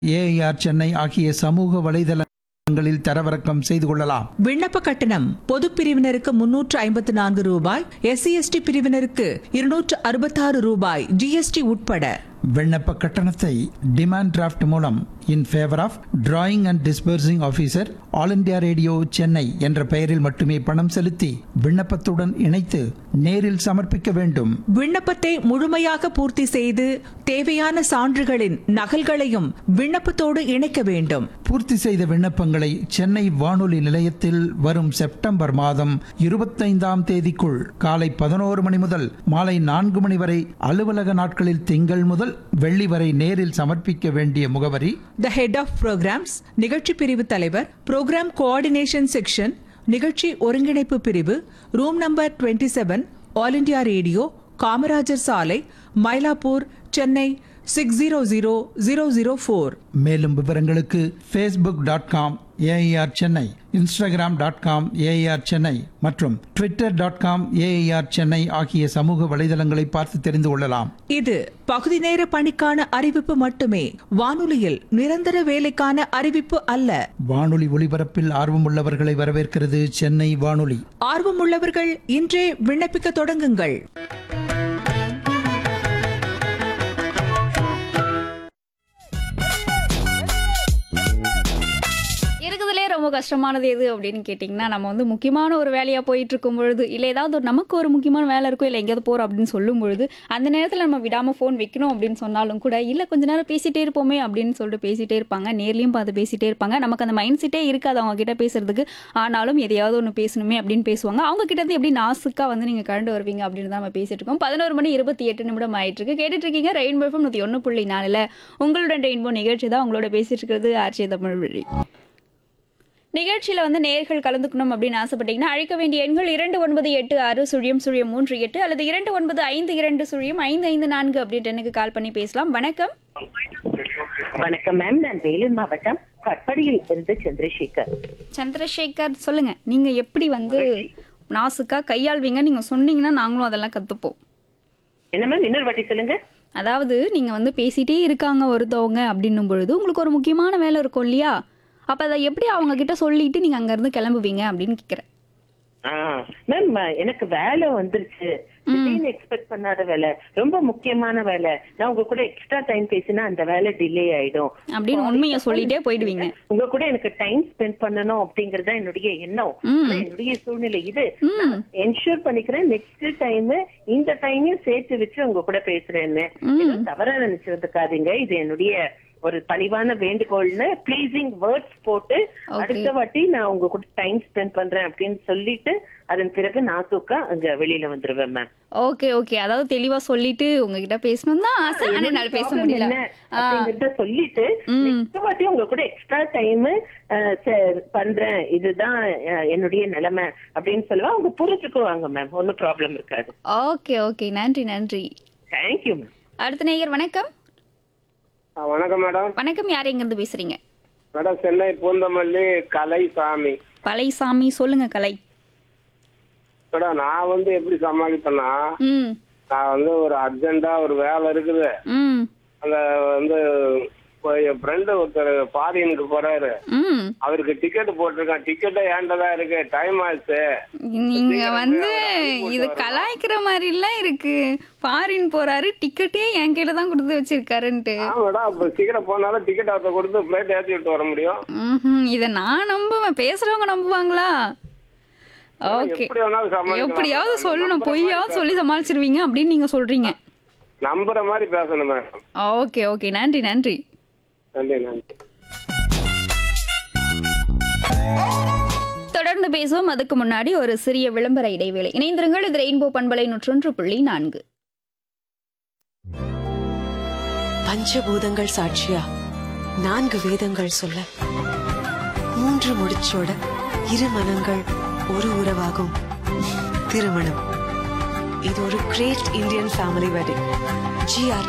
AIR Chennai ஆகிய சமூக வலைதளங்களில் தரவிறக்கம் செய்து கொள்ளலாம் விண்ணப்ப கட்டணம் பொது பிரிவினருக்கு முன்னூற்று ஐம்பத்து நான்கு ரூபாய் எஸ்சி எஸ்டி பிரிவினருக்கு இருநூற்று அறுபத்தாறு ரூபாய் ஜிஎஸ்டி உட்பட விண்ணப்ப கட்டணத்தை டிமாண்ட் டிராஃப்ட் மூலம் in favour of drawing and disbursing officer All India Radio Chennai என்ற பெயரில் மட்டுமே பணம் செலுத்தி விண்ணப்பத்துடன் இணைத்து நேரில் சமர்ப்பிக்க வேண்டும் விண்ணப்பத்தை முழுமையாக பூர்த்தி செய்து தேவையான சான்றுகளின் நகல்களையும் விண்ணப்பத்தோடு இணைக்க வேண்டும் பூர்த்தி செய்த விண்ணப்பங்களை சென்னை வானொலி நிலையத்தில் வரும் செப்டம்பர் மாதம் இருபத்தைந்தாம் தேதிக்குள் காலை பதினோரு மணி முதல் மாலை நான்கு மணி வரை அலுவலக நாட்களில் திங்கள் முதல் வெள்ளி வரை நேரில் சமர்ப்பிக்க வேண்டிய முகவரி த ஹெட் ஆஃப் ப்ரோக்ராம்ஸ் நிகழ்ச்சி பிரிவு தலைவர் ப்ரோக்ராம் கோஆர்டினேஷன் செக்ஷன் நிகழ்ச்சி ஒருங்கிணைப்பு பிரிவு room number 27 seven All India Radio Kamarajar சாலை Mylapore Chennai six zero zero zero zero four மேலும் விவரங்களுக்கு Facebook dot com AIR Chennai Instagram dot com AIR Chennai மற்றும் Twitter dot com AIR Chennai ஆகிய சமூக வலைதளங்களை பார்த்து தெரிந்து கொள்ளலாம் இது பகுதி நேர பணிக்கான அறிவிப்பு மட்டுமே வானொலியில் நிரந்தர வேலைக்கான அறிவிப்பு அல்ல வானொலி ஒலிபரப்பில் ஆர்வமுள்ளவர்களை வரவேற்கிறது சென்னை வானொலி ஆர்வமுள்ளவர்கள் இன்றே விண்ணப்பிக்க தொடங்குங்கள் இருக்கிறதுலே ரொம்ப கஷ்டமானது எது அப்படின்னு கேட்டிங்கன்னா நம்ம வந்து முக்கியமான ஒரு வேலையாக போயிட்டு இருக்கும் பொழுது இல்லை ஏதாவது ஒரு நமக்கு ஒரு முக்கியமான வேலை இருக்கும் இல்லை எங்கேயாவது போகிறோம் அப்படின்னு சொல்லும் பொழுது அந்த நேரத்தில் நம்ம விடாமல் ஃபோன் வைக்கணும் அப்படின்னு சொன்னாலும் கூட இல்லை கொஞ்ச நேரம் பேசிட்டே இருப்போமே அப்படின்னு சொல்லிட்டு பேசிட்டே இருப்பாங்க நேர்லையும் பார்த்து பேசிட்டே இருப்பாங்க நமக்கு அந்த மைண்ட் செட்டே இருக்காது அவங்க கிட்ட பேசுறதுக்கு ஆனாலும் எதையாவது ஒன்று பேசணுமே அப்படின்னு பேசுவாங்க அவங்க கிட்ட இருந்து எப்படி நாசுக்காக வந்து நீங்கள் கரண்ட் வருவீங்க அப்படின்னு தான் நம்ம பேசிட்டு இருக்கோம் பதினோரு மணி இருபத்தி எட்டு நிமிடம் ஆயிட்டு இருக்கு கேட்டுட்டு இருக்கீங்க ரெயின்போ எஃப்எம் நூற்றி ஒன்று புள்ளி நாலில் உங்களுடன் ரெயின்போ நிகழ்ச்சி தான் உங்களோட பேசிட்டு இருக்கிறது ஆர்ச்சி தமிழ் வழி நிகழ்ச்சியில் வந்து நேர்கள் கலந்துக்கணும் அப்படின்னு ஆசைப்பட்டீங்கன்னா அழைக்க வேண்டிய எண்கள் இரண்டு ஒன்பது எட்டு ஆறு சுழியம் சுழியம் மூன்று எட்டு அல்லது இரண்டு ஒன்பது ஐந்து இரண்டு சுழியம் ஐந்து ஐந்து நான்கு அப்படின்ட்டு எனக்கு கால் பண்ணி பேசலாம் வணக்கம் வணக்கம் மேம் நான் வேலூர் மாவட்டம் கட்படியில் இருந்து சந்திரசேகர் சந்திரசேகர் சொல்லுங்க நீங்க எப்படி வந்து நாசுக்கா கையாள்வீங்க நீங்க சொன்னீங்கன்னா நாங்களும் அதெல்லாம் கத்துப்போம் என்ன மேம் இன்னொரு வாட்டி சொல்லுங்க அதாவது நீங்க வந்து பேசிட்டே இருக்காங்க ஒருத்தவங்க அப்படின்னும் பொழுது உங்களுக்கு ஒரு முக்கியமான வேலை இருக்கும் இல்லையா அப்ப அதை எப்படி அவங்க கிட்ட சொல்லிட்டு நீங்க அங்க இருந்து கிளம்புவீங்க அப்படின்னு கேக்குறேன் ஆ மேம் எனக்கு வேலை வந்துருச்சு திடீர்னு எக்ஸ்பெக்ட் பண்ணாத வேலை ரொம்ப முக்கியமான வேலை நான் உங்க கூட எக்ஸ்ட்ரா டைம் பேசினா அந்த வேலை டிலே ஆயிடும் அப்படின்னு உண்மையை சொல்லிட்டே போயிடுவீங்க உங்க கூட எனக்கு டைம் ஸ்பெண்ட் பண்ணணும் அப்படிங்கறது தான் என்னுடைய எண்ணம் ஆனா என்னுடைய சூழ்நிலை இது என்ஷூர் பண்ணிக்கிறேன் நெக்ஸ்ட் டைம் இந்த டைமையும் சேர்த்து வச்சு உங்க கூட பேசுறேன்னு எதுவும் தவறா நினைச்சிருந்துக்காதீங்க இது என்னுடைய ஒரு பணிவான வேண்டுகோள்னு ப்ளீசிங் வேர்ட்ஸ் போட்டு அடுத்த வாட்டி நான் உங்க கூட டைம் ஸ்பெண்ட் பண்றேன் அப்படின்னு சொல்லிட்டு அதன் பிறகு நான் தூக்க அங்க வெளியில வந்துருவேன் மேம் ஓகே ஓகே அதாவது தெளிவா சொல்லிட்டு உங்ககிட்ட பேசணும் தான் ஆசை ஆனா என்னால பேச முடியல ஆ, அப்படிங்கறத சொல்லிட்டு ம். நெக்ஸ்ட் வாட்டி உங்க கூட எக்ஸ்ட்ரா டைம் பண்றேன் இதுதான் அஹ், என்னுடைய நிலைமை அப்படின்னு சொல்லுவா அவங்க புரிஞ்சுக்குவாங்க மேம் ஒன்னும் ப்ராப்ளம் இருக்காது ஓகே ஓகே நன்றி நன்றி தேங்க்யூ மேம் அடுத்த நேயர் வணக்கம் ஆ, வணக்கம் மேடம் வணக்கம் யார் எங்க இருந்து பேசுறீங்க மேடம் சென்னை பூந்தமல்லி கலைசாமி பழையசாமி சொல்லுங்க கலை மேடம் நான் வந்து எப்படி சமாளிப்பேன்னா ம் நான் வந்து ஒரு அர்ஜென்ட்டா ஒரு வேலை இருக்குது ம் அந்த வந்து இப்போ என் ஃப்ரெண்டு ஒருத்தர் ஃபாரினுக்கு போறாரு ம் அவருக்கு டிக்கெட் போட்டிருக்கேன் டிக்கெட்டே ஏண்டதான் இருக்கு டைம் ஆச்சு நீங்க வந்து இது கலாய்க்கிற மாதிரிலாம் இருக்கு ஃபாரின் போறாரு டிக்கெட்டே என் கையில தான் கொடுத்து வச்சிருக்காருன்ட்டு ஆ மேடம் அப்போ சீக்கிரம் போனாலும் டிக்கெட் அவர்கிட்ட கொடுத்து ஃபிளைட் ஏற்றி விட்டு வர முடியும் ம்ஹும். இத நான் நம்புவேன் பேசுறவங்க நம்புவாங்களா ஓகே எப்படி வேணாலும் சமாளிக்கலாம். எப்படியாவது சொல்லணும் பொய்யாவது சொல்லி சமாளிச்சிருவீங்க அப்படின்னு நீங்க சொல்றீங்க நம்புற மாதிரி பேசணும் மேடம் ஓகே ஓகே நன்றி நன்றி நன்றி நன்றி தொடர்ந்து பேசுவோம் அதுக்கு முன்னாடி ஒரு சிறிய விளம்பர இடைவேளை இணைந்திருங்கள் இது ரெயின்போ பண்பலை நூற்றொன்று புள்ளி நான்கு பஞ்சபூதங்கள் சாட்சியா நான்கு வேதங்கள் சொல்ல மூன்று முடிச்சோட இரு மனங்கள் ஒரு உறவாகும் திருமணம் இது ஒரு great Indian family wedding GR